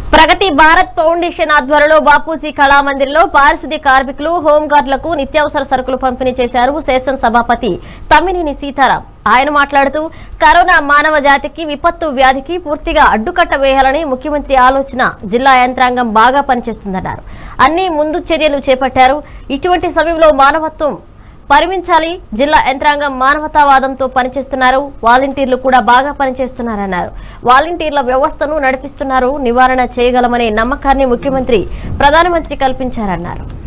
ప్రగతి Bharat foundation ఆధ్వర్యంలో బాపూజీ కళామందిర్లో పారిశుద్ధ్య కార్మికులు హోంగార్డులకు నిత్యావసర సరుకులు పంపిణీ చేశారు శాసన సభాపతి తమ్మినేని సీతారాం ఆయన మాట్లాడుతూ కరోనా మానవ జాతికి విపత్తు వ్యాధికి పూర్తిగా అడ్డుకట్ట వేయాలని ముఖ్యమంత్రి ఆలోచన జిల్లా యంత్రాంగం బాగా పనిచేస్తుందన్నారు అన్ని ముందు చర్యలు చేపట్టారు ఇటువంటి సమయంలో మానవత్వం పరిమించాలి జిల్లా యంత్రాంగం మానవతావాదంతో పనిచేస్తున్నారు వాలంటీర్లు కూడా బాగా పనిచేస్తున్నారన్నారు వాలంటీర్ల వ్యవస్థను నడిపిస్తున్నారు నివారణ చేయగలమనే నమ్మకాన్ని ముఖ్యమంత్రి ప్రధానమంత్రి కల్పించారన్నారు